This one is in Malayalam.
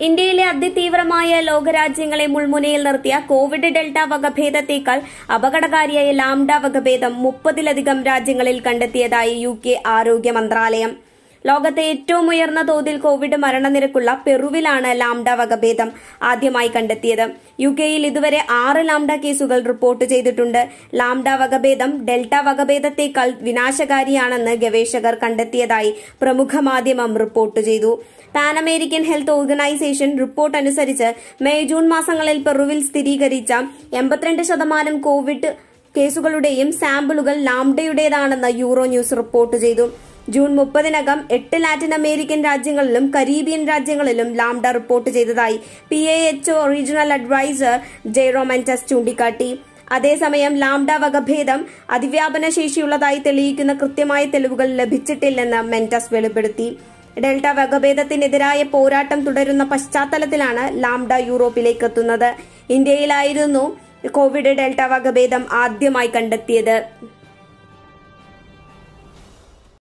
ഇന്ത്യയിലെ അതിതീവ്രമായ ലോകരാജ്യങ്ങളെ മുൾമുനയിൽ നിർത്തിയ കോവിഡ് ഡെൽറ്റ വകഭേദത്തേക്കാൾ അപകടകാരിയായ ലാംഡ വകഭേദം മുപ്പതിലധികം രാജ്യങ്ങളിൽ കണ്ടെത്തിയതായി യു കെ ആരോഗ്യ മന്ത്രാലയം ലോകത്തെ ഏറ്റവും ഉയർന്ന തോതിൽ കോവിഡ് മരണനിരക്കുള്ള പെറുവിലാണ് ലാംഡ വകഭേദം ആദ്യമായി കണ്ടെത്തിയത് യു കെയിൽ ഇതുവരെ ആറ് ലാംഡ കേസുകൾ റിപ്പോർട്ട് ചെയ്തിട്ടുണ്ട് ലാംഡ വകഭേദം ഡെൽറ്റ വകഭേദത്തേക്കാൾ വിനാശകാരിയാണെന്ന് ഗവേഷകർ കണ്ടെത്തിയതായി പ്രമുഖ മാധ്യമം റിപ്പോർട്ട് ചെയ്തു Pan American health organisation report അനുസരിച്ച് മെയ് ജൂൺ മാസങ്ങളിൽ പെറുവിൽ സ്ഥിരീകരിച്ച എൺപത്തിരണ്ട് ശതമാനം കോവിഡ് കേസുകളുടെയും സാമ്പിളുകൾ ലാംഡയുടേതാണെന്ന് യൂറോ ന്യൂസ് റിപ്പോർട്ട് ചെയ്തു ജൂൺ മുപ്പതിനകം എട്ട് ലാറ്റിൻ അമേരിക്കൻ രാജ്യങ്ങളിലും കരീബിയൻ രാജ്യങ്ങളിലും ലാംഡ റിപ്പോർട്ട് ചെയ്തതായി P A H O regional advisor ജെറോമെന്റസ് ചൂണ്ടിക്കാട്ടി അതേസമയം ലാംഡ വകഭേദം അതിവ്യാപന ശേഷിയുള്ളതായി തെളിയിക്കുന്ന കൃത്യമായ തെളിവുകൾ ലഭിച്ചിട്ടില്ലെന്ന് മെന്റസ് വെളിപ്പെടുത്തി ഡെൽറ്റ വകഭേദത്തിനെതിരായ പോരാട്ടം തുടരുന്ന പശ്ചാത്തലത്തിലാണ് ലാംഡ യൂറോപ്പിലേക്ക് എത്തുന്നത് ഇന്ത്യയിലായിരുന്നു കോവിഡ് ഡെൽറ്റ വകഭേദം ആദ്യമായി കണ്ടെത്തിയത്